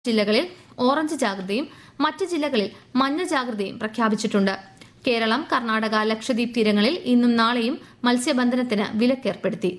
ജില്ലകളിൽ ഓറഞ്ച് ജാഗ്രതയും മറ്റ് ജില്ലകളിൽ മഞ്ഞ ജാഗ്രതയും പ്രഖ്യാപിച്ചിട്ടുണ്ട് കേരളം കർണാടക ലക്ഷദ്വീപ് തീരങ്ങളിൽ ഇന്നും നാളെയും മത്സ്യബന്ധനത്തിന് വിലക്കേർപ്പെടുത്തി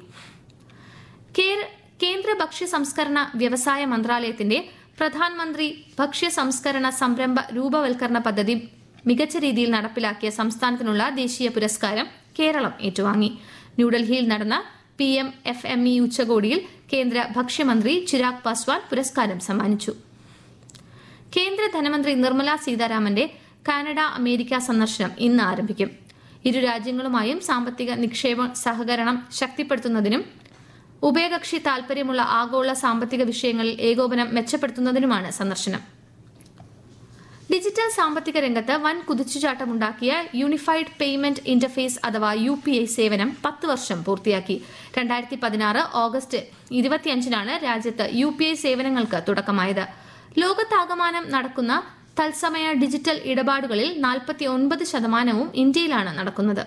കേര- കേന്ദ്ര ഭക്ഷ്യ സംസ്കരണ വ്യവസായ മന്ത്രാലയത്തിന്റെ പ്രധാനമന്ത്രി ഭക്ഷ്യ സംസ്കരണ സംരംഭ രൂപവൽക്കരണ പദ്ധതി മികച്ച രീതിയിൽ നടപ്പിലാക്കിയ സംസ്ഥാനത്തിനുള്ള ദേശീയ പുരസ്കാരം കേരളം ഏറ്റുവാങ്ങി ന്യൂഡൽഹിയിൽ നടന്ന P M F M E ഉച്ചകോടിയിൽ കേന്ദ്ര ഭക്ഷ്യമന്ത്രി ചിരാഗ് പാസ്വാൻ പുരസ്കാരം സമ്മാനിച്ചു കേന്ദ്ര ധനമന്ത്രി നിർമ്മല സീതാരാമന്റെ കാനഡ അമേരിക്ക സന്ദർശനം ഇന്ന് ആരംഭിക്കും ഇരു രാജ്യങ്ങളുമായും സാമ്പത്തിക നിക്ഷേപ സഹകരണം ശക്തിപ്പെടുത്തുന്നതിനും ഉഭയകക്ഷി താൽപര്യമുള്ള ആഗോള സാമ്പത്തിക വിഷയങ്ങളിൽ ഏകോപനം മെച്ചപ്പെടുത്തുന്നതിനുമാണ് സന്ദർശനം ഡിജിറ്റൽ സാമ്പത്തിക രംഗത്ത് വൻ കുതിച്ചുചാട്ടമുണ്ടാക്കിയ യൂണിഫൈഡ് പേയ്മെന്റ് ഇന്റർഫേസ് അഥവാ യു പി ഐ സേവനം പത്ത് വർഷം പൂർത്തിയാക്കി രണ്ടായിരത്തി പതിനാറ് ഓഗസ്റ്റ് ഇരുപത്തിയഞ്ചിനാണ് രാജ്യത്ത് യു പി ഐ സേവനങ്ങൾക്ക് തുടക്കമായത് ലോകത്താകമാനം നടക്കുന്ന തത്സമയ ഡിജിറ്റൽ ഇടപാടുകളിൽ നാൽപ്പത്തി ഒൻപത് ശതമാനവും ഇന്ത്യയിലാണ് നടക്കുന്നത്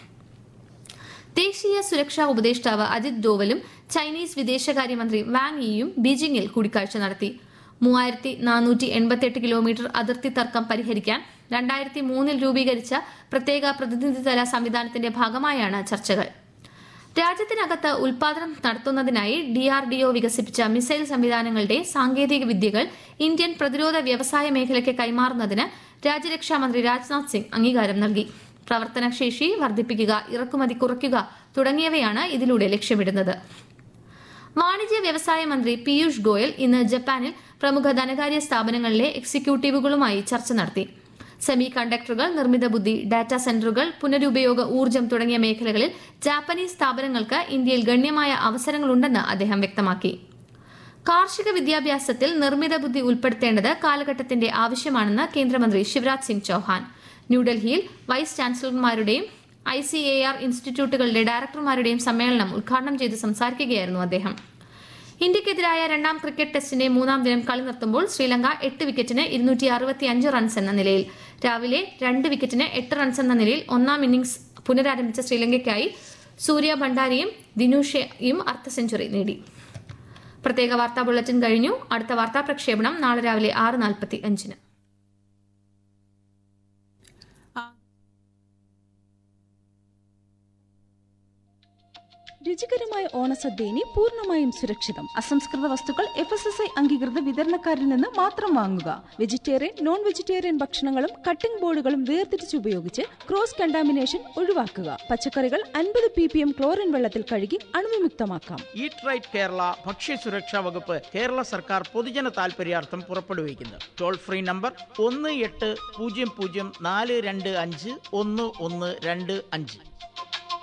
ദേശീയ സുരക്ഷാ ഉപദേഷ്ടാവ് അജിത് ഡോവലും ചൈനീസ് വിദേശകാര്യമന്ത്രി വാങ് യിയും ബീജിംഗിൽ കൂടിക്കാഴ്ച നടത്തി മൂവായിരത്തി നാനൂറ്റി എൺപത്തിയെട്ട് കിലോമീറ്റർ അതിർത്തി തർക്കം പരിഹരിക്കാൻ രണ്ടായിരത്തി മൂന്നിൽ രൂപീകരിച്ച പ്രത്യേക പ്രതിനിധിതല സംവിധാനത്തിന്റെ ഭാഗമായാണ് ചർച്ചകൾ രാജ്യത്തിനകത്ത് ഉൽപാദനം നടത്തുന്നതിനായി ഡിആർഡിഒ വികസിപ്പിച്ച മിസൈൽ സംവിധാനങ്ങളുടെ സാങ്കേതിക വിദ്യകൾ ഇന്ത്യൻ പ്രതിരോധ വ്യവസായ മേഖലയ്ക്ക് കൈമാറുന്നതിന് രാജ്യരക്ഷാമന്ത്രി രാജ്നാഥ് സിംഗ് അംഗീകാരം നൽകി പ്രവർത്തനശേഷി വർദ്ധിപ്പിക്കുക ഇറക്കുമതി കുറയ്ക്കുക തുടങ്ങിയവയാണ് ഇതിലൂടെ ലക്ഷ്യമിടുന്നത് വാണിജ്യ വ്യവസായ മന്ത്രി പീയൂഷ് ഗോയൽ ഇന്ന് ജപ്പാനിൽ പ്രമുഖ ധനകാര്യ സ്ഥാപനങ്ങളിലെ എക്സിക്യൂട്ടീവുകളുമായി ചർച്ച നടത്തി സെമി കണ്ടക്ടറുകൾ നിർമ്മിത ബുദ്ധി ഡാറ്റാ സെന്ററുകൾ പുനരുപയോഗ ഊർജ്ജം തുടങ്ങിയ മേഖലകളിൽ ജാപ്പനീസ് സ്ഥാപനങ്ങൾക്ക് ഇന്ത്യയിൽ ഗണ്യമായ അവസരങ്ങളുണ്ടെന്ന് അദ്ദേഹം വ്യക്തമാക്കി കാർഷിക വിദ്യാഭ്യാസത്തിൽ നിർമ്മിത ബുദ്ധി ഉൾപ്പെടുത്തേണ്ടത് കാലഘട്ടത്തിന്റെ ആവശ്യമാണെന്ന് കേന്ദ്രമന്ത്രി ശിവരാജ് സിംഗ് ചൌഹാൻ ന്യൂഡൽഹിയിൽ വൈസ് ചാൻസലർമാരുടെയും ഐ സി എ ആർ ഇൻസ്റ്റിറ്റ്യൂട്ടുകളുടെ ഡയറക്ടർമാരുടെയും സമ്മേളനം ഉദ്ഘാടനം ചെയ്ത് സംസാരിക്കുകയായിരുന്നു അദ്ദേഹം ഇന്ത്യക്കെതിരായ രണ്ടാം ക്രിക്കറ്റ് ടെസ്റ്റിന്റെ മൂന്നാം ദിനം കളി നിർത്തുമ്പോൾ ശ്രീലങ്ക എട്ട് വിക്കറ്റിന് ഇരുന്നൂറ്റി അറുപത്തിയഞ്ച് റൺസ് എന്ന നിലയിൽ രാവിലെ രണ്ട് വിക്കറ്റിന് എട്ട് റൺസ് എന്ന നിലയിൽ ഒന്നാം ഇന്നിംഗ്സ് പുനരാരംഭിച്ച ശ്രീലങ്കയ്ക്കായി സൂര്യ ഭണ്ഡാരിയും ദിനുഷയും അർദ്ധ സെഞ്ചുറി നേടി പ്രത്യേക വാർത്താ ബുള്ളറ്റിൻ കഴിഞ്ഞു അടുത്ത വാർത്താ പ്രക്ഷേപണം നാളെ രാവിലെ ആറ് നാൽപ്പത്തി അഞ്ചിന് രുചികരമായ ഓണസദ്യ ഇനി പൂർണ്ണമായും സുരക്ഷിതം അസംസ്കൃത വസ്തുക്കൾ എഫ് എസ് എസ് ഐ അംഗീകൃത വിതരണക്കാരിൽ നിന്ന് മാത്രം വാങ്ങുക വെജിറ്റേറിയൻ നോൺ വെജിറ്റേറിയൻ ഭക്ഷണങ്ങളും കട്ടിംഗ് ബോർഡുകളും വേർതിരിച്ച് ഉപയോഗിച്ച് ക്രോസ് കണ്ടാമിനേഷൻ ഒഴിവാക്കുക പച്ചക്കറികൾ അൻപത് പി പി എം ക്ലോറിൻ വെള്ളത്തിൽ കഴുകി അണുവിമുക്തമാക്കാം ഈറ്റ് റൈറ്റ് കേരള ഭക്ഷ്യസുരക്ഷാ വകുപ്പ് കേരള സർക്കാർ പൊതുജന താൽപര്യാർത്ഥം പുറപ്പെടുവിക്കുന്നു ടോൾ ഫ്രീ നമ്പർ ഒന്ന് എട്ട് പൂജ്യം പൂജ്യം നാല് രണ്ട് അഞ്ച് ഒന്ന് ഒന്ന് രണ്ട് അഞ്ച്